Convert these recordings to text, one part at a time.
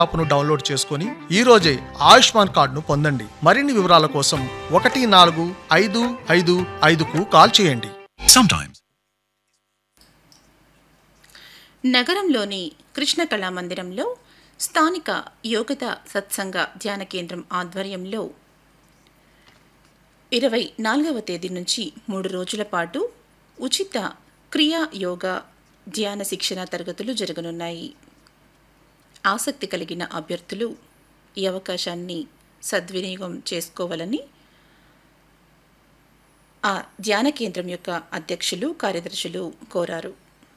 యాప్ను డౌన్లోడ్ చేసుకుని ఈ రోజే ఆయుష్మాన్ కార్డును పొందండి మరిన్ని వివరాల కోసం ఒకటి నాలుగు ఐదు ఐదు ఐదుకు కాల్ చేయండి Sometimes. నగరంలోని కృష్ణ కళామందిరంలో స్థానిక యోగత సత్సంగ ధ్యాన కేంద్రం ఆధ్వర్యంలో ఇరవై నాలుగవ తేదీ నుంచి మూడు రోజుల పాటు ఉచిత క్రియా యోగా ధ్యాన శిక్షణ తరగతులు జరగనున్నాయి ఆసక్తి కలిగిన అభ్యర్థులు ఈ అవకాశాన్ని సద్వినియోగం చేసుకోవాలని ఆ ధ్యాన కేంద్రం యొక్క అధ్యక్షులు కార్యదర్శులు కోరారు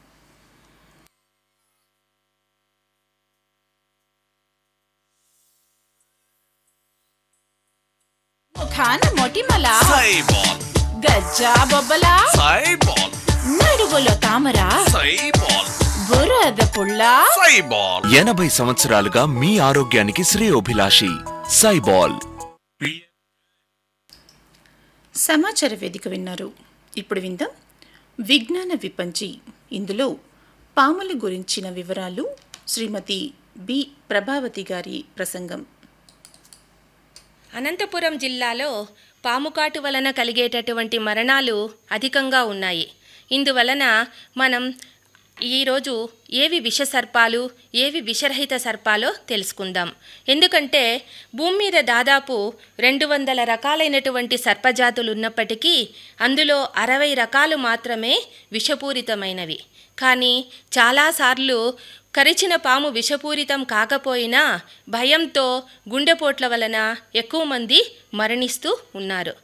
ముఖాన మొటిమల Cyborg. గజ్జా బొబ్బల Cyborg. నడువులో తామర Cyborg. బురద పుల్ల Cyborg. ఎనభై సంవత్సరాలుగా మీ ఆరోగ్యానికి శ్రేయోభిలాషి సైబాల్ సమాచార వేదిక విన్నారు ఇప్పుడు విందాం విజ్ఞాన విపంచి ఇందులో పాముల గురించిన వివరాలు శ్రీమతి బి ప్రభావతి గారి ప్రసంగం అనంతపురం జిల్లాలో పాముకాటు వలన కలిగేటటువంటి మరణాలు అధికంగా ఉన్నాయి ఇందువలన మనం ఈరోజు ఏవి విష సర్పాలు ఏవి విషరహిత సర్పాలో తెలుసుకుందాం ఎందుకంటే భూమి మీద దాదాపు రెండు వందల రకాలైనటువంటి సర్పజాతులు ఉన్నప్పటికీ అందులో అరవై రకాలు మాత్రమే విషపూరితమైనవి కానీ చాలాసార్లు కరిచిన పాము విషపూరితం కాకపోయినా భయంతో గుండెపోట్ల వలన ఎక్కువ మంది మరణిస్తూ ఉన్నారు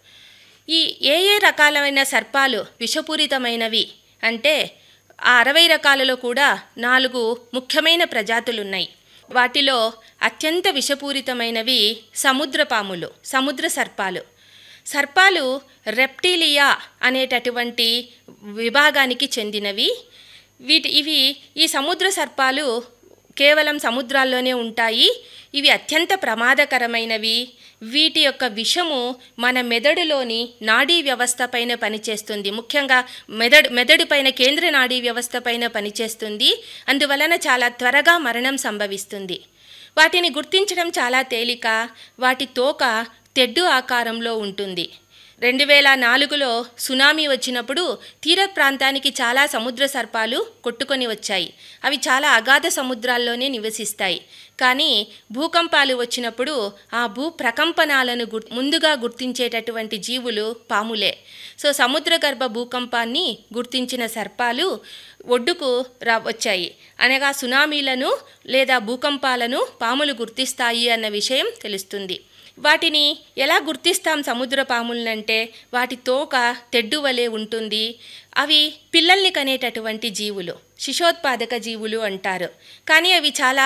ఈ ఏ ఏ రకాలైన సర్పాలు విషపూరితమైనవి అంటే ఆ అరవై రకాలలో కూడా నాలుగు ముఖ్యమైన ప్రజాతులున్నాయి వాటిలో అత్యంత విషపూరితమైనవి సముద్ర పాములు సముద్ర సర్పాలు సర్పాలు రెప్టీలియా అనేటటువంటి విభాగానికి చెందినవి వీటి ఇవి ఈ సముద్ర సర్పాలు కేవలం సముద్రాల్లోనే ఉంటాయి ఇవి అత్యంత ప్రమాదకరమైనవి వీటి యొక్క విషము మన మెదడులోని నాడీ వ్యవస్థ పైన పనిచేస్తుంది ముఖ్యంగా మెదడు మెదడు పైన కేంద్ర నాడీ వ్యవస్థ పైన పనిచేస్తుంది అందువలన చాలా త్వరగా మరణం సంభవిస్తుంది వాటిని గుర్తించడం చాలా తేలిక వాటి తోక తెడ్డు ఆకారంలో ఉంటుంది రెండు వేల నాలుగులో సునామీ వచ్చినప్పుడు తీర ప్రాంతానికి చాలా సముద్ర సర్పాలు కొట్టుకొని వచ్చాయి అవి చాలా అగాధ సముద్రాల్లోనే నివసిస్తాయి కానీ భూకంపాలు వచ్చినప్పుడు ఆ భూ ప్రకంపనాలను గుర్ ముందుగా గుర్తించేటటువంటి జీవులు పాములే సో సముద్ర గర్భ భూకంపాన్ని గుర్తించిన సర్పాలు ఒడ్డుకు రా వచ్చాయి అనగా సునామీలను లేదా భూకంపాలను పాములు గుర్తిస్తాయి అన్న విషయం తెలుస్తుంది వాటిని ఎలా గుర్తిస్తాం సముద్ర పాములనంటే వాటి తోక తెడ్డు వలె ఉంటుంది అవి పిల్లల్ని కనేటటువంటి జీవులు శిశోత్పాదక జీవులు అంటారు కానీ అవి చాలా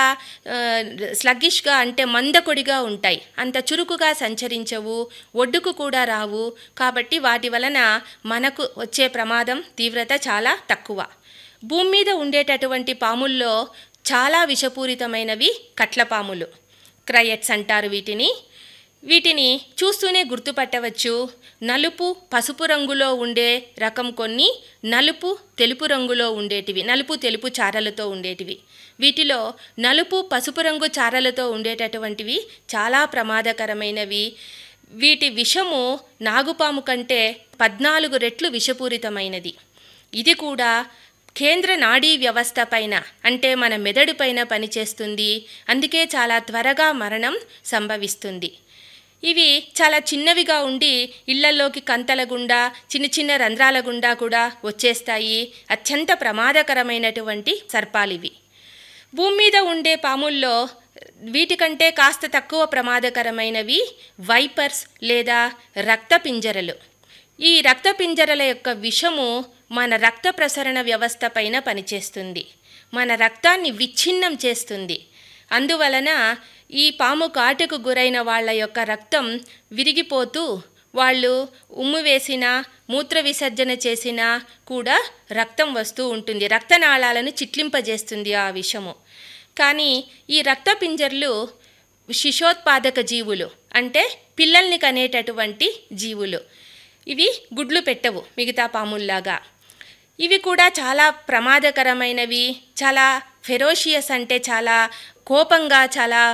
స్లగ్గిష్గా అంటే మందకొడిగా ఉంటాయి అంత చురుకుగా సంచరించవు ఒడ్డుకు కూడా రావు కాబట్టి వాటి వలన మనకు వచ్చే ప్రమాదం తీవ్రత చాలా తక్కువ భూమి మీద ఉండేటటువంటి పాముల్లో చాలా విషపూరితమైనవి కట్లపాములు క్రయట్స్ అంటారు వీటిని వీటిని చూస్తూనే గుర్తుపట్టవచ్చు నలుపు పసుపు రంగులో ఉండే రకం కొన్ని నలుపు తెలుపు రంగులో ఉండేటివి నలుపు తెలుపు చారలతో ఉండేటివి వీటిలో నలుపు పసుపు రంగు చారలతో ఉండేటటువంటివి చాలా ప్రమాదకరమైనవి వీటి విషము నాగుపాము కంటే పద్నాలుగు రెట్లు విషపూరితమైనది ఇది కూడా కేంద్ర నాడీ వ్యవస్థ పైన అంటే మన మెదడు పైన పనిచేస్తుంది అందుకే చాలా త్వరగా మరణం సంభవిస్తుంది ఇవి చాలా చిన్నవిగా ఉండి ఇళ్లలోకి కంతల గుండా చిన్న చిన్న రంధ్రాల గుండా కూడా వచ్చేస్తాయి అత్యంత ప్రమాదకరమైనటువంటి సర్పాలివి భూమి మీద ఉండే పాముల్లో వీటికంటే కాస్త తక్కువ ప్రమాదకరమైనవి వైపర్స్ లేదా రక్తపింజరలు ఈ రక్తపింజరల యొక్క విషము మన రక్త ప్రసరణ వ్యవస్థ పైన పనిచేస్తుంది మన రక్తాన్ని విచ్ఛిన్నం చేస్తుంది అందువలన ఈ పాము కాటుకు గురైన వాళ్ళ యొక్క రక్తం విరిగిపోతూ వాళ్ళు ఉమ్ము వేసినా మూత్ర విసర్జన చేసినా కూడా రక్తం వస్తూ ఉంటుంది రక్తనాళాలను చిట్లింపజేస్తుంది ఆ విషము కానీ ఈ రక్తపింజర్లు శిశోత్పాదక జీవులు అంటే పిల్లల్ని కనేటటువంటి జీవులు ఇవి గుడ్లు పెట్టవు మిగతా పాముల్లాగా ఇవి కూడా చాలా ప్రమాదకరమైనవి చాలా ఫెరోషియస్ అంటే చాలా కోపంగా చాలా